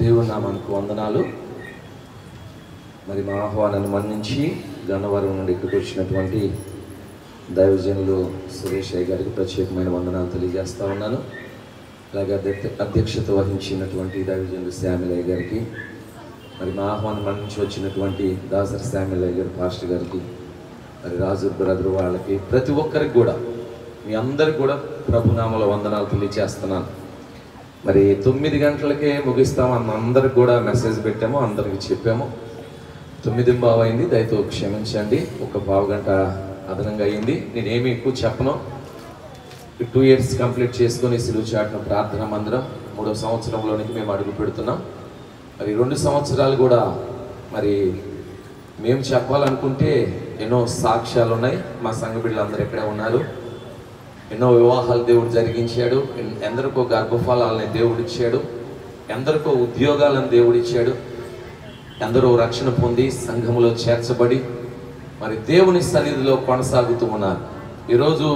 దేవుని నామానికి వందనాలు మరి మా ఆహ్వానాన్ని మన్నించి గన్నవరం నుండి ఇక్కడికి వచ్చినటువంటి దైవజనులు సురేష్ అయ్య గారికి ప్రత్యేకమైన వందనాలు తెలియజేస్తా ఉన్నాను అలాగే అధ్యక్ష అధ్యక్షత వహించినటువంటి దైవజనులు శ్యామిలయ్య గారికి మరి మా ఆహ్వానం మన్నించి వచ్చినటువంటి దాసరి శ్యామిలయ్య గారి పాస్టర్ గారికి మరి రాజు బ్రదర్ వాళ్ళకి ప్రతి ఒక్కరికి కూడా మీ అందరికి కూడా ప్రభునామల వందనాలు తెలియజేస్తున్నాను మరి తొమ్మిది గంటలకే ముగిస్తాం అన్న అందరికి కూడా మెసేజ్ పెట్టాము అందరికి చెప్పాము తొమ్మిది బావు అయింది దయతో క్షమించండి ఒక పావు గంట అదనంగా అయింది నేనేమి ఎక్కువ చెప్పను టూ ఇయర్స్ కంప్లీట్ చేసుకొని సిలువు చాటున ప్రార్థన మందిరం మూడో సంవత్సరంలోనికి మేము అడుగు పెడుతున్నాం మరి రెండు సంవత్సరాలు కూడా మరి మేము చెప్పాలనుకుంటే ఎన్నో సాక్ష్యాలు ఉన్నాయి మా సంఘ బిడ్డలందరూ ఇక్కడే ఉన్నారు ఎన్నో వివాహాలు దేవుడు జరిగించాడు ఎన్- ఎందరికో గర్భఫలాలని దేవుడు ఇచ్చాడు ఎందరికో ఉద్యోగాలను దేవుడు ఇచ్చాడు ఎందరో రక్షణ పొంది సంఘములో చేర్చబడి మరి దేవుని సన్నిధిలో కొనసాగుతూ ఉన్నారు ఈరోజు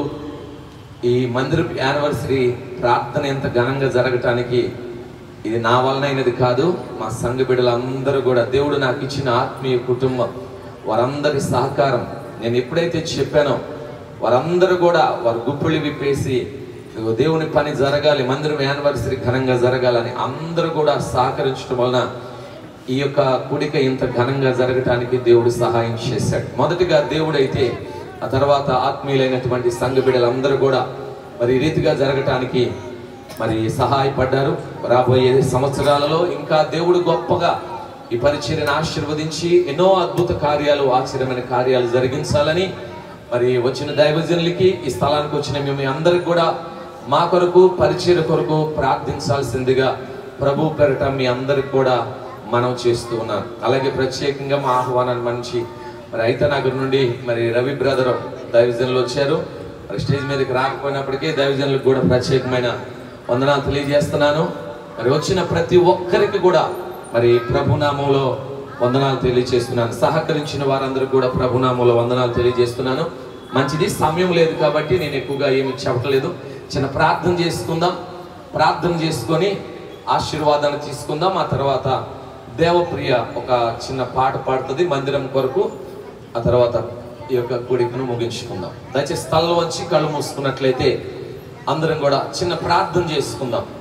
ఈ మందిరపు యానివర్సరీ ప్రార్థన ఎంత ఘనంగా జరగటానికి ఇది నా వలనైనది కాదు మా సంఘ బిడ్డలందరూ కూడా దేవుడు నాకు ఇచ్చిన ఆత్మీయ కుటుంబం వారందరి సహకారం నేను ఎప్పుడైతే చెప్పానో వారందరూ కూడా వారు గుప్పిళ్ళు విప్పేసి ఇదిగో దేవుని పని జరగాలి మందిరం యానివర్సరీ ఘనంగా జరగాలని అందరూ కూడా సహకరించడం వలన ఈ యొక్క కూడిక ఇంత ఘనంగా జరగటానికి దేవుడు సహాయం చేశాడు మొదటిగా దేవుడైతే ఆ తర్వాత ఆత్మీయులైనటువంటి సంఘ బిడ్డలందరూ కూడా మరి ఈ రీతిగా జరగటానికి మరి సహాయపడ్డారు రాబోయే సంవత్సరాలలో ఇంకా దేవుడు గొప్పగా ఈ పరిచర్యను ఆశీర్వదించి ఎన్నో అద్భుత కార్యాలు ఆశ్చర్యమైన కార్యాలు జరిగించాలని మరి వచ్చిన దైవజనులకి ఈ స్థలానికి వచ్చిన మేము అందరికి కూడా మా కొరకు పరిచయ కొరకు ప్రార్థించాల్సిందిగా ప్రభు పెరట మీ అందరికి కూడా మనం చేస్తూ ఉన్నాను అలాగే ప్రత్యేకంగా మా ఆహ్వానాన్ని మంచి మరి ఐతనగర్ నుండి మరి రవి బ్రదర్ దైవజనులు వచ్చారు మరి స్టేజ్ మీదకి రాకపోయినప్పటికీ దైవజనులకు కూడా ప్రత్యేకమైన వందనాలు తెలియజేస్తున్నాను మరి వచ్చిన ప్రతి ఒక్కరికి కూడా మరి ప్రభునామంలో వందనాలు తెలియజేస్తున్నాను సహకరించిన వారందరికీ కూడా ప్రభునామంలో వందనాలు తెలియజేస్తున్నాను మంచిది సమయం లేదు కాబట్టి నేను ఎక్కువగా ఏమి చెప్పట్లేదు చిన్న ప్రార్థన చేసుకుందాం ప్రార్థన చేసుకొని ఆశీర్వాదాన్ని తీసుకుందాం ఆ తర్వాత దేవప్రియ ఒక చిన్న పాట పాడుతుంది మందిరం కొరకు ఆ తర్వాత ఈ యొక్క కూడికను ముగించుకుందాం దయచేసి స్థలంలో వచ్చి కళ్ళు మూసుకున్నట్లయితే అందరం కూడా చిన్న ప్రార్థన చేసుకుందాం